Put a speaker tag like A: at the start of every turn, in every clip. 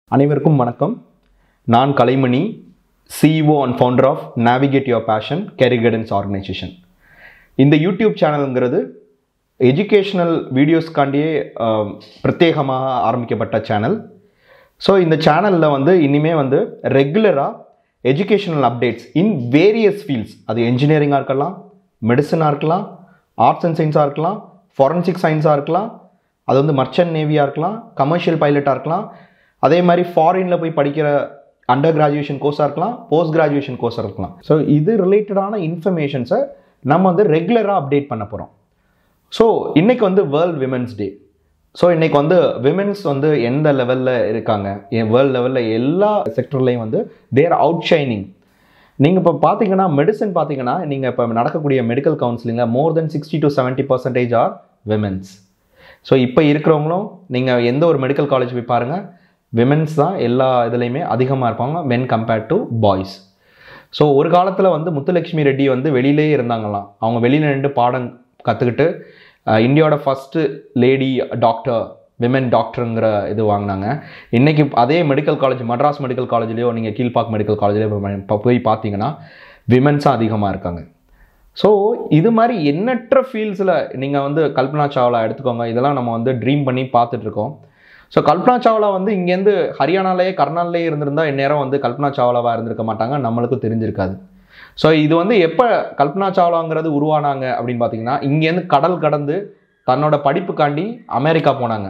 A: அனைவருக்கும் வணக்கம் நான் Kalaimani CEO and founder of navigate your passion career guidance organisation இந்த யூடியூப் சேனலுங்கிறது எஜுகேஷ்னல் வீடியோஸ்க்காண்டியே ஆஹ், பிரத்யேகமாக ஆரம்பிக்கப்பட்ட சேனல் ஸோ இந்த சேனலில் வந்து இனிமே வந்து ரெகுலராக educational updates in various fields அது என்ஜினியரிங்காக இருக்கலாம் மெடிசனாக இருக்கலாம் ஆர்ட்ஸ் அண்ட் சயின்ஸாக இருக்கலாம் ஃபாரன்சிக் சயின்ஸாக இருக்கலாம் அது வந்து மர்ச்சன்ட் நேவியாக இருக்கலாம் கமர்ஷியல் பைலட்டாக இருக்கலாம் அதே மாதிரி ஃபாரினில் போய் படிக்கிற அண்டர் கிராஜுவேஷன் கோர்ஸாக இருக்கலாம் போஸ்ட் கிராஜுவேஷன் கோர்ஸாக இருக்கலாம் ஸோ இது ரிலேட்டடான இன்ஃபர்மேஷன்ஸை நம்ம வந்து ரெகுலராக அப்டேட் பண்ண போகிறோம் ஸோ இன்னைக்கு வந்து வேர்ல்ட் விமென்ஸ் டே ஸோ இன்னைக்கு வந்து விமென்ஸ் வந்து எந்த லெவலில் இருக்காங்க வேர்ல்ட் லெவலில் எல்லா செக்டர்லையும் வந்து தேர் அவுட் ஷைனிங் நீங்கள் இப்போ பார்த்தீங்கன்னா மெடிசன் பார்த்தீங்கன்னா நீங்கள் இப்போ நடக்கக்கூடிய மெடிக்கல் கவுன்சிலிங்கில் more than sixty to seventy percentage are womens so இப்போ இருக்கிறவங்களும் நீங்கள் எந்த ஒரு மெடிக்கல் காலேஜ் போய் பாருங்கள் விமென்ஸ் தான் எல்லா இதுலேயுமே அதிகமாக இருப்பாங்க men compared to boys so ஒரு காலத்தில் வந்து முத்துலட்சுமி ரெட்டி வந்து வெளியிலே இருந்தாங்களாம் அவங்க வெளியில் நின்று பாடம் கற்றுக்கிட்டு இந்தியாவோட ஃபஸ்ட்டு லேடி டாக்டர் விமென் டாக்டருங்கிற இது வாங்கினாங்க இன்றைக்கி அதே மெடிக்கல் காலேஜ் மட்ராஸ் மெடிக்கல் காலேஜ்லேயோ நீங்கள் கீழ்பாக் மெடிக்கல் காலேஜ்லேயோ போய் பார்த்தீங்கன்னா விமென்ஸாக அதிகமாக இருக்காங்க ஸோ இது மாதிரி எண்ணற்ற ஃபீல்ட்ஸில் நீங்கள் வந்து கல்பனா சாவ்லா எடுத்துக்கோங்க இதெல்லாம் நம்ம வந்து ட்ரீம் பண்ணி பார்த்துட்ருக்கோம் ஸோ கல்பனா சாவ்லா வந்து இங்கேருந்து ஹரியானாலேயே கர்நால்லே இருந்திருந்தா இந்நேரம் வந்து கல்பனா சாவ்லாவாக இருந்திருக்க மாட்டாங்க நம்மளுக்கும் தெரிஞ்சிருக்காது ஸோ இது வந்து எப்போ கல்பனா சாவ்லாங்கிறது உருவானாங்க அப்படின்னு பார்த்தீங்கன்னா இங்கேருந்து கடல் கடந்து தன்னோட படிப்புக்காண்டி அமெரிக்கா போனாங்க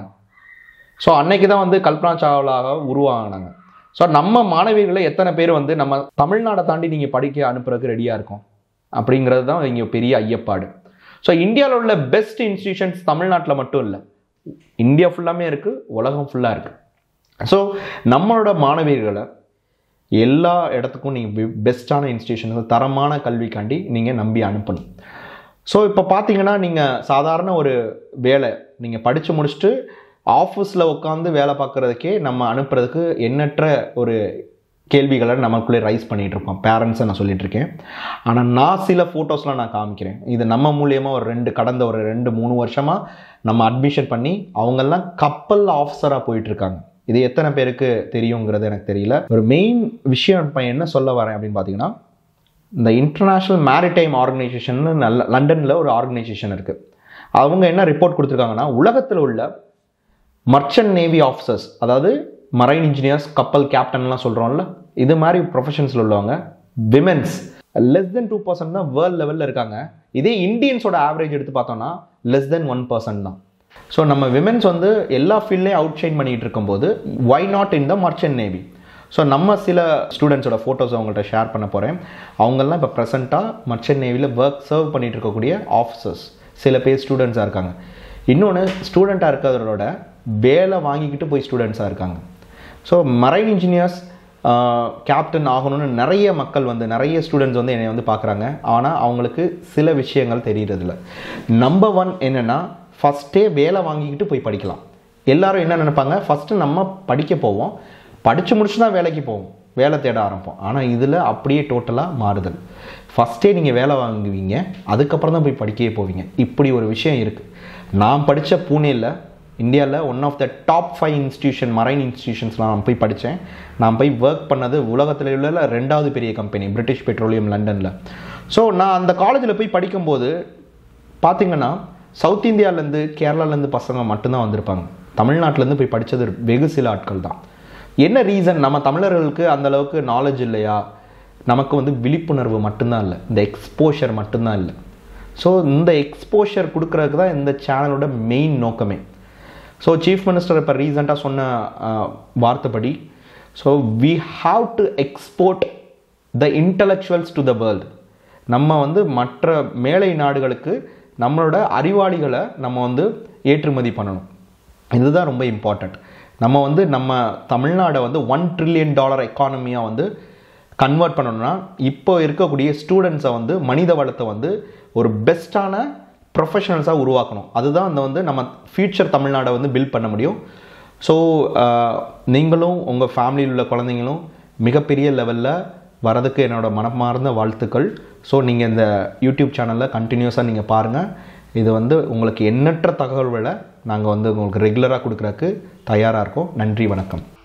A: ஸோ அன்னைக்கு தான் வந்து கல்பனா சாவ்லாக உருவாகினாங்க ஸோ நம்ம மாணவிகளை எத்தனை பேர் வந்து நம்ம தமிழ்நாடை தாண்டி நீங்கள் படிக்க அனுப்புறதுக்கு ரெடியாக இருக்கோம் அப்படிங்கிறது தான் இங்கே பெரிய ஐயப்பாடு ஸோ இந்தியாவில் உள்ள பெஸ்ட் இன்ஸ்டிடியூஷன்ஸ் தமிழ்நாட்டில் மட்டும் இல்லை இந்தியா ஃபுல்லாமே இருக்குது உலகம் ஃபுல்லாக இருக்குது ஸோ நம்மளோட மாணவியர்களை எல்லா இடத்துக்கும் நீங்கள் பெஸ்ட்டான இன்ஸ்டிடியூஷன்ஸ் தரமான கல்விக்காண்டி நீங்கள் நம்பி அனுப்பணும் ஸோ இப்போ பார்த்தீங்கன்னா நீங்கள் சாதாரண ஒரு வேலை நீங்கள் படித்து முடிச்சுட்டு ஆஃபீஸில் உட்காந்து வேலை பார்க்குறதுக்கே நம்ம அனுப்புறதுக்கு எண்ணற்ற ஒரு கேள்விகளை நமக்குள்ளே ரைஸ் பண்ணிகிட்டு இருக்கோம் பேரண்ட்ஸை நான் சொல்லிட்டு இருக்கேன் ஆனால் நான் சில ஃபோட்டோஸ்லாம் நான் காமிக்கிறேன் இது நம்ம மூலியமாக ஒரு ரெண்டு கடந்த ஒரு ரெண்டு மூணு வருஷமாக நம்ம அட்மிஷன் பண்ணி அவங்கெல்லாம் கப்பல் ஆஃபீஸராக போயிட்டுருக்காங்க இது எத்தனை பேருக்கு தெரியுங்கிறது எனக்கு தெரியல ஒரு மெயின் விஷயம் இப்போ என்ன சொல்ல வரேன் அப்படின்னு பார்த்தீங்கன்னா இந்த இன்டர்நேஷ்னல் மேரிடைம் ஆர்கனைசேஷன் நல்ல லண்டனில் ஒரு ஆர்கனைசேஷன் இருக்குது அவங்க என்ன ரிப்போர்ட் கொடுத்துருக்காங்கன்னா உலகத்தில் உள்ள மர்ச்சன்ட் நேவி ஆஃபீஸர்ஸ் அதாவது மரைன் இன்ஜினியர்ஸ் கப்பல் கேப்டன்லாம் சொல்கிறோம்ல இது மாதிரி ப்ரொஃபஷன்ஸில் உள்ளவங்க womens less than two percent தான் வேர்ல்ட் லெவலில் இருக்காங்க இதே இந்தியன்ஸோட ஆவரேஜ் எடுத்து பார்த்தோம்னா லெஸ் தென் ஒன் பர்சன்ட் தான் ஸோ நம்ம விமென்ஸ் வந்து எல்லா ஃபீல்ட்லேயும் அவுட் ஷைன் பண்ணிகிட்டு இருக்கும்போது why not in the merchant navy so நம்ம சில ஸ்டூடெண்ட்ஸோட ஃபோட்டோஸ் அவங்கள்ட்ட ஷேர் பண்ண போகிறேன் அவங்கெல்லாம் இப்போ ப்ரெசென்ட்டாக மர்ச்சன்ட் நேவியில் ஒர்க் சர்வ் பண்ணிட்டு இருக்கக்கூடிய ஆஃபீஸர்ஸ் சில பேர் ஸ்டூடெண்ட்ஸாக இருக்காங்க இன்னொன்று ஸ்டூடெண்ட்டாக இருக்கிறதோட வேலை வாங்கிக்கிட்டு போய் ஸ்டூடெண்ட்ஸாக இருக்காங்க ஸோ மரைன் இன்ஜினியர்ஸ் கேப்டன் ஆகணும்னு நிறைய மக்கள் வந்து நிறைய ஸ்டூடெண்ட்ஸ் வந்து என்னை வந்து பார்க்குறாங்க ஆனால் அவங்களுக்கு சில விஷயங்கள் தெரியறதில்ல நம்பர் ஒன் என்னென்னா ஃபஸ்ட்டே வேலை வாங்கிக்கிட்டு போய் படிக்கலாம் எல்லாரும் என்ன நினைப்பாங்க ஃபஸ்ட்டு நம்ம படிக்க போவோம் படித்து முடிச்சு தான் வேலைக்கு போவோம் வேலை தேட ஆரம்பிப்போம் ஆனால் இதில் அப்படியே டோட்டலாக மாறுதல் ஃபஸ்ட்டே நீங்கள் வேலை வாங்குவீங்க அதுக்கப்புறம் தான் போய் படிக்கவே போவீங்க இப்படி ஒரு விஷயம் இருக்குது நான் படித்த பூனேயில் இந்தியாவில் one of the top five institution marine இன்ஸ்டியூஷன்ஸ்லாம் நான் போய் படித்தேன் நான் போய் ஒர்க் பண்ணது உலகத்தில் உள்ள ரெண்டாவது பெரிய கம்பெனி பிரிட்டிஷ் பெட்ரோலியம் லண்டனில் ஸோ நான் அந்த காலேஜில் போய் படிக்கும்போது பார்த்தீங்கன்னா சவுத் இந்தியாவிலேருந்து கேரளாலேருந்து பசங்க மட்டும்தான் வந்திருப்பாங்க தமிழ்நாட்டிலேருந்து போய் படித்தது வெகு சில ஆட்கள் தான் என்ன ரீசன் நம்ம தமிழர்களுக்கு அந்த அளவுக்கு நாலேஜ் இல்லையா நமக்கு வந்து விழிப்புணர்வு மட்டும்தான் இல்லை இந்த எக்ஸ்போஷர் மட்டும்தான் இல்லை ஸோ இந்த எக்ஸ்போஷர் கொடுக்கறதுக்கு தான் இந்த சேனலோட மெயின் நோக்கமே ஸோ சீஃப் மினிஸ்டர் இப்போ ரீசெண்டாக சொன்ன அஹ், வார்த்தைப்படி so we have to export the intellectuals to the world நம்ம வந்து மற்ற மேலை நாடுகளுக்கு நம்மளோட அறிவாளிகளை நம்ம வந்து ஏற்றுமதி பண்ணணும் இதுதான் ரொம்ப இம்பார்ட்டண்ட் நம்ம வந்து நம்ம தமிழ்நாடை வந்து ஒன் ட்ரில்லியன் டாலர் எக்கானமியாக வந்து கன்வெர்ட் பண்ணணும்னா இப்போ இருக்கக்கூடிய ஸ்டூடெண்ட்ஸை வந்து மனித வளத்தை வந்து ஒரு பெஸ்ட்டான ப்ரொஃபஷனல்ஸாக உருவாக்கணும் அதுதான் அந்த வந்து நம்ம ஃப்யூச்சர் தமிழ்நாடை வந்து பில்ட் பண்ண முடியும் ஸோ நீங்களும் உங்கள் ஃபேமிலியில் உள்ள குழந்தைங்களும் மிகப்பெரிய லெவலில் வரதுக்கு என்னோட மனமார்ந்த வாழ்த்துக்கள் ஸோ நீங்கள் இந்த யூடியூப் சேனலில் கண்டினியூஸாக நீங்கள் பாருங்கள் இது வந்து உங்களுக்கு எண்ணற்ற தகவல்களை நாங்கள் வந்து உங்களுக்கு ரெகுலராக கொடுக்குறதுக்கு தயாராக இருக்கோம் நன்றி வணக்கம்